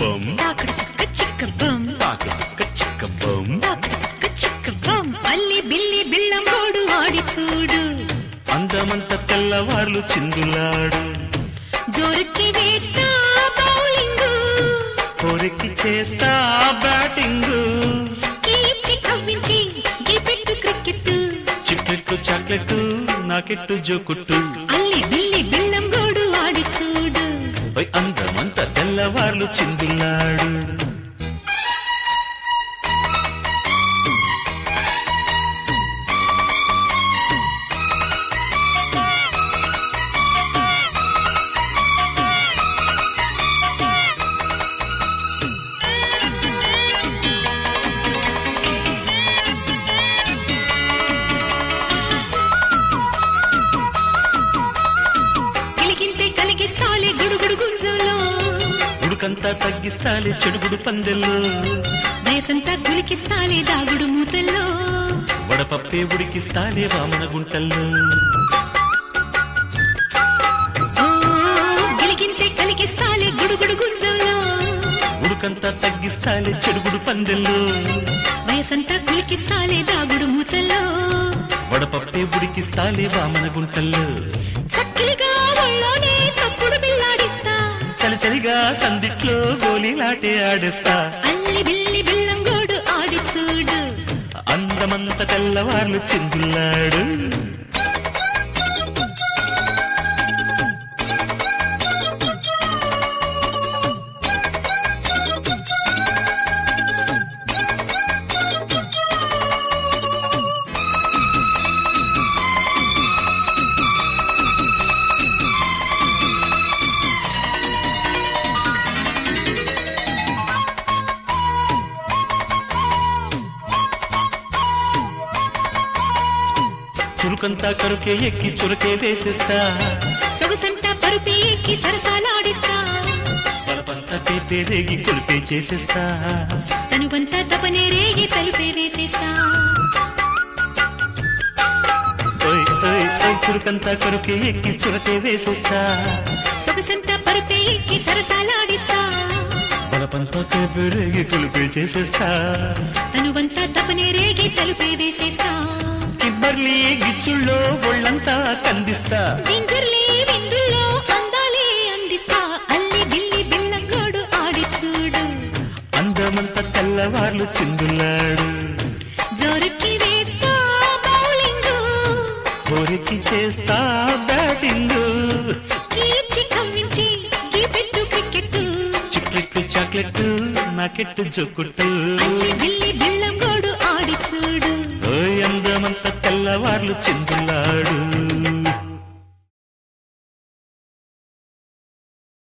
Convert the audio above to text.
బొమ్ తాకడక చిక్క బం తాకిడక చిక్క బొమ్ తాకడక చిక్క బం అల్లి బిల్లి బిళ్ళంబోడు ఆడి చూడు అందమంత తెల్లవార్లు చిందులాడు జోరుకి వేస్తా బౌలింగ్ కోరికి చేస్తా బ్యాటింగ్ కీచి కవ్వించి గిపెట్టు క్రికెట్ చిక్లెట్టు చాక్లెట్ నాకెట్టు జోకుట్టు అల్లి బిల్లి బిళ్ళంబోడు ఆడి చూడు ఓయ్ అందమంత తెల్లవార్లు చిందులాడు గిలిగింతే కలిగిస్తాలే గుడుగుడు గుంజులో ఉడుకంతా తగ్గిస్తాలే చెడుగుడు పందెల్లో వయసంతా గులికిస్తాలే దాగుడు మూతల్లో వడపప్పే ఉడికిస్తాలే వామన గుంటల్లో ఓ, గిలిగింతే కలిగిస్తాలే గుడుగుడు గుంజులో ఉడుకంతా తగ్గిస్తాలే చెడుగుడు పందెల్లో వయసంతా గులికిస్తాలే దాగుడు మూతల్లో వడపప్పే ఉడికిస్తాలే వామన గుంటల్లో చక్కిలిగా ఒళ్ళోనే తప్పుడు బిల్లాడిస్తా చలిచలిగా సందిట్లో గోలీలాటే ఆడేస్తా అల్లి బిల్లి బిల్లంగోడు ఆడి చూడు అందమంత తెల్లవార్లు చిందులాడు చురుకంతా కరుకే ఎక్కి చురకే వేసేస్తా సొగసంతా పరుపే ఎక్కి సరసాలాడిస్తా బలపంతా పేపే రేగి కొలిపే చేసేస్తా తనువంతా తపనే రేగి తలుపే వేసేస్తా ఓయ్ ఓయ్ ఓయ్ చురుకంతా కరుకే ఎక్కి చురకే వేసేస్తా సొగసంతా పరుపే ఎక్కి సరసాలాడిస్తా బలపంతా పేపే రేగి కొలిపే చేసేస్తా తనువంతా తపనే రేగి తలుపే వేసేస్తా కిబ్బర్లీ గిచ్చుల్లో ఒళ్ళంతా కందిస్తా జింజర్లీ విందుల్లో అందాలే అందిస్తా అల్లి బిల్లి బిల్లంగోడు ఆడి చూడు అందమంత తెల్లవార్లు చిందులాడు జోరుకి వేస్తా బౌలింగ్ కోరికి చేస్తా బ్యాటింగ్ కీర్చి కవ్వించి గీపెట్టు క్రికెట్ చిక్లెట్ చాక్లెట్ నాకెట్టు జొక్కుట్టు అల్లి బిల్లి బిల్లంగోడు ఆడి చూడు ఓయ్ అందమంత తెల్లవార్లు చిందులాడు